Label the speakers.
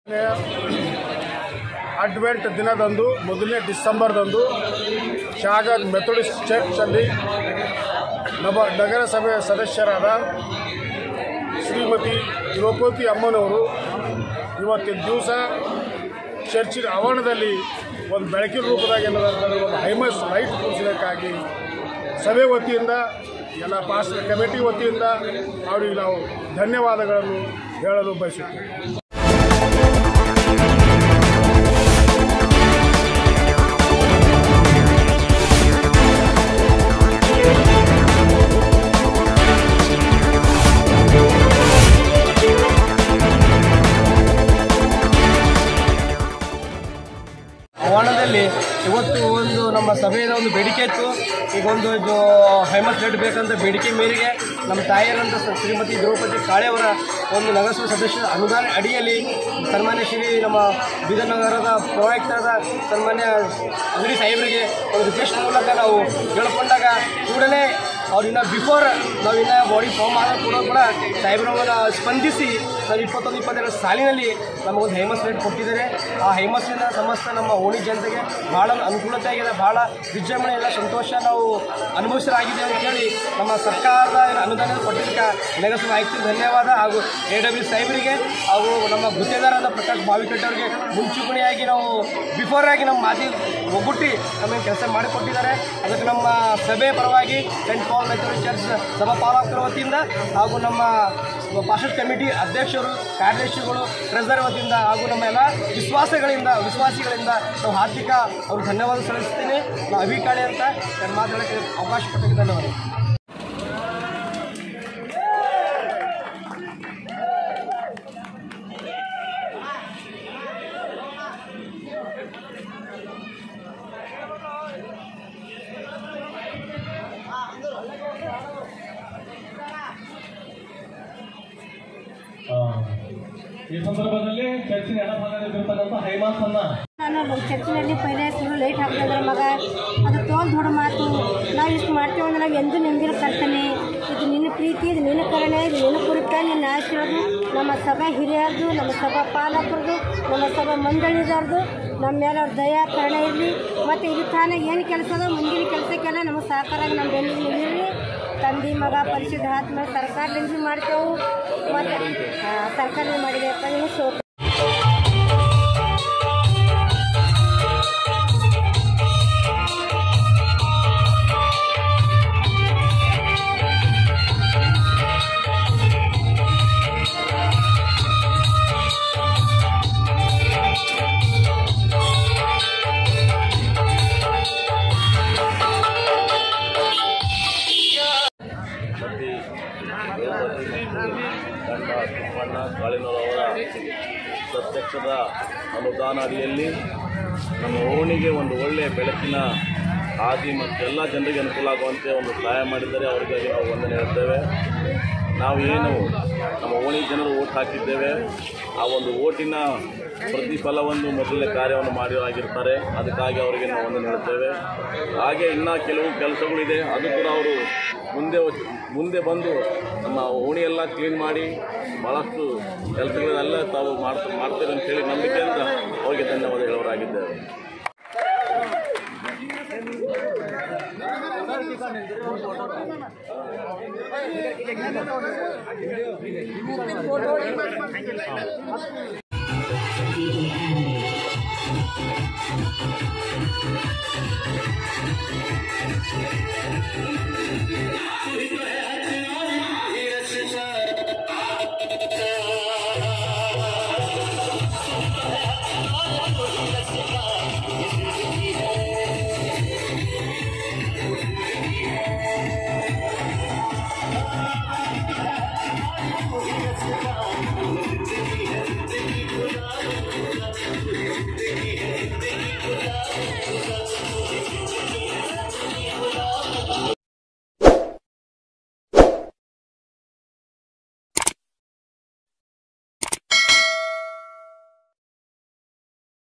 Speaker 1: advent ದಿನದಂದು ಮೊದಲನೇ ಡಿಸೆಂಬರ್ದಂದು ಶಾಗರ್ Methodist ಚರ್ಚಲ್ಲಿ ನವ ನಗರಸಭೆ ಸದಸ್ಯರಾದ ಶ್ರೀಮತಿ ದ್ರೌಪದಿ ಅಮ್ಮನವರು ಇವತ್ತಿನ ದಿವಸ ಚರ್ಚಿನ ಆವರಣದಲ್ಲಿ ಒಂದು ಬೆಳಕಿನ ರೂಪದಾಗ ಏನದಂತಂದ್ರೆ ಒಂದು ಹೈಮಸ್ ಲೈಟ್ ಕೂರಿಸೋದಕ್ಕಾಗಿ ಸಭೆ ವತಿಯಿಂದ ಎಲ್ಲ ಪಾಸ್ ಕಮಿಟಿ ವತಿಯಿಂದ ಅವರಿಗೆ ನಾವು ಧನ್ಯವಾದಗಳನ್ನು ಹೇಳಲು ಬಯಸುತ್ತೇವೆ
Speaker 2: ಆವರಣದಲ್ಲಿ ಇವತ್ತು ಒಂದು ನಮ್ಮ ಸಭೆಯ ಒಂದು ಬೇಡಿಕೆ ಇತ್ತು ಈಗ ಒಂದು ಇದು ಫೇಮಸ್ ರೇಟ್ ಬೇಕಂತ ಬೇಡಿಕೆ ಮೇರೆಗೆ ನಮ್ಮ ತಾಯಿಯರಂತ ಸ- ಶ್ರೀಮತಿ ದ್ರೌಪದಿ ಕಾಳೆ ಅವರ ಒಂದು ನಗರಸಭೆ ಸದಸ್ಯರ ಅನುದಾನ ಅಡಿಯಲ್ಲಿ ಸನ್ಮಾನ್ಯ ಶ್ರೀ ನಮ್ಮ ಬೀದರ್ ನಗರದ ಪುರೋಹಿತರಾದ ಸನ್ಮಾನ್ಯ ಅಂಗಡಿ ಸಾಹೇಬರಿಗೆ ಒಂದು ರಿಕ್ವೆಸ್ಟ್ ಮೂಲಕ ನಾವು ಕೇಳಿಕೊಂಡಾಗ ಕೂಡಲೇ ಅವ್ರಿನ್ನ ಬಿಫೋರ್ ನಾವಿನ್ನ ಬಾಡಿ ಫಾರ್ಮ್ ಆದ ಕೂಡ ಕೂಡ ಸಾಹೇಬ್ರವರ ಸ್ಪಂದಿಸಿ ನಾವು ಇಪ್ಪತ್ತೊಂದು ಇಪ್ಪತ್ತೆರಡು ಸಾಲಿನಲ್ಲಿ ನಮಗೊಂದು ಹೈಮಸ್ ರೇಟ್ ಕೊಟ್ಟಿದ್ದಾರೆ ಆ ಹೈಮಸ್ಸಿನ ಸಮಸ್ತ ನಮ್ಮ ಓಣಿ ಜನತೆಗೆ ಭಾಳ ಅನುಕೂಲತೆ ಆಗಿದೆ ಭಾಳ ವಿಜೃಂಭಣೆ ಎಲ್ಲ ಸಂತೋಷ ನಾವು ಅನುಭವಿಸಲಾಗಿದೆ ಅಂತೇಳಿ ನಮ್ಮ ಸರ್ಕಾರದ ಅನುದಾನ ಕೊಟ್ಟಿದ್ದಕ್ಕೆ ನಗರಸಭೆ ಆಯುಕ್ತರಿಗೆ ಧನ್ಯವಾದ ಹಾಗೂ ಎ ಡಬ್ಲ್ಯೂ ಸಾಹೇಬರಿಗೆ ಹಾಗೂ ನಮ್ಮ ಗುತ್ತೇದಾರರಾದ ಪ್ರಕಾಶ್ ಬಾವಿಕಟ್ಟಿ ಅವರಿಗೆ ಮುಂಚೂಣಿಯಾಗಿ ನಾವು ಬಿಫೋರ್ ಆಗಿ ನಮ್ಮ ಮಾತಿ ಒಗ್ಗೂಟಿ ನಮಗೆ ಕೆಲಸ ಮಾಡಿಕೊಟ್ಟಿದ್ದಾರೆ ಅದಕ್ಕೆ ನಮ್ಮ ಸಭೆ ಪರವಾಗಿ ಸೆಂಟ್ ಪಾಲ್ ಮೆಥೋಡಿಸ್ಟ್ ಚರ್ಚ್ ಸಭಾಪಾಲಕರ ವತಿಯಿಂದ ಹಾಗೂ ನಮ್ಮ ಪಾಸ್ಟರ್ ಕಮಿಟಿ ಅಧ್ಯಕ್ಷರು ಕಾರ್ಯದರ್ಶಿಗಳು ಟ್ರೆಸರ್ ವತಿಯಿಂದ ಹಾಗೂ ನಮ್ಮ ಎಲ್ಲ ವಿಶ್ವಾಸಗಳಿಂದ ವಿಶ್ವಾಸಿಗಳಿಂದ ನಾವು ಹಾರ್ದಿಕ ಅವ್ರು ಧನ್ಯವಾದ ಸಲ್ಲಿಸ್ತೀನಿ ನಾವು ಅಭಿಕಾಳಿ ಅಂತ ಎರಡು ಮಾತಾಡೋಕ್ಕೆ ಅವಕಾಶ ಕೊಟ್ಟಿದ್ದಕ್ಕೆ ಧನ್ಯವಾದ
Speaker 3: ಆ, ಈ ಸಂದರ್ಭದಲ್ಲಿ ಚರ್ಚಿನ ಎಡಭಾಗದಲ್ಲಿರ್ತಕ್ಕಂಥ ಹೈಮಾಸ್ ಅನ್ನ
Speaker 4: ನಾನು ಚರ್ಚಿನಲ್ಲಿ ಪೈಲೆ ಸುಳ್ಳು ಲೈಟ್ ಹಾಕಿದ್ರೆ ಮಗ ಅದು ತೋಲ್ ದೊಡ್ಡ ಮಾತು ನಾವು ಇಷ್ಟು ಮಾಡ್ತೇವೆ ಅಂದ್ರೆ ನಾವು ಎಂದೂ ನೆಮ್ಮದಿನ ಕರ್ತಾನೆ ಇದು ನಿನ್ನ ಪ್ರೀತಿ ಇದು ನಿನ್ನ ಕರುಣೆ ಇದು ನಿನ್ನ ಕುರಿತ ನಿನ್ನ ಆಶೀರ್ವಾದ ನಮ್ಮ ಸಭಾ ಹಿರಿಯರದು ನಮ್ಮ ಸಭಾ ಪಾಲಕರದು ನಮ್ಮ ಸಭಾ ಮಂಡಳಿದವ್ರದ್ದು ನಮ್ಮ ಮೇಲೆ ಅವ್ರ ದಯಾ ಕರುಣೆ ಇರಲಿ ಮತ್ತು ಇಲ್ಲಿ ತಾನೇ ಏನು ಕೆಲಸ ಅದ ಮುಂದಿನ ಕೆಲಸಕ್ಕೆಲ್ಲ ನಮಗೆ ಸಹಕಾರ ನಮ್ಮ ಬೆನ್ನಿಗೆ ನಿಲ್ಲಿರಲಿ ತಂದೆ ಮಗ ಪರಿಶುದ್ಧ ಆತ್ಮ ಸರ್ಕಾರದಿಂದ ಮಾಡ್ತೇವೆ ಮತ್ತು ಸರ್ಕಾರದಿಂದ ಮಾಡಿದೆ ನೀವು ಸೋ
Speaker 5: ಶ್ರೀಮತಿ ಗಂಡ ತಿಮ್ಮಣ್ಣ ಕಾಳಿನವರ ಪ್ರತ್ಯಕ್ಷದ ಅನುದಾನ ಅಡಿಯಲ್ಲಿ ನಮ್ಮ ಓಣಿಗೆ ಒಂದು ಒಳ್ಳೆಯ ಬೆಳಕಿನ ಹಾದಿ ಮತ್ತು ಎಲ್ಲ ಜನರಿಗೆ ಅನುಕೂಲ ಆಗುವಂತೆ ಒಂದು ಸಹಾಯ ಮಾಡಿದ್ದಾರೆ ಅವರಿಗಾಗಿ ನಾವು ವಂದನೆ ಹೇಳ್ತೇವೆ ನಾವು ಏನು ನಮ್ಮ ಓಣಿ ಜನರು ಓಟ್ ಹಾಕಿದ್ದೇವೆ ಆ ಒಂದು ಓಟಿನ ಪ್ರತಿಫಲವನ್ನು ಮೊದಲನೇ ಕಾರ್ಯವನ್ನು ಮಾಡಿರಾಗಿರ್ತಾರೆ ಅದಕ್ಕಾಗಿ ಅವರಿಗೆ ನಾವು ವಂದನೆ ಹೇಳ್ತೇವೆ ಹಾಗೆ ಇನ್ನೂ ಕೆಲವು ಕೆಲಸಗಳಿದೆ ಅದು ಕೂಡ ಅವರು ಮುಂದೆ ಹೋಗಿ- ಮುಂದೆ ಬಂದು ನಮ್ಮ ಓಣಿಯೆಲ್ಲ ಕ್ಲೀನ್ ಮಾಡಿ ಭಾಳಷ್ಟು ಕೆಲಸಗಳನ್ನೆಲ್ಲ ತಾವು ಮಾಡ್ತಾ ಮಾಡ್ತೇವೆ ಅಂತೇಳಿ ನಂಬಿಕೆಯಿಂದ ಅವರಿಗೆ ಧನ್ಯವಾದ ಹೇಳೋರಾಗಿದ್ದೇವೆ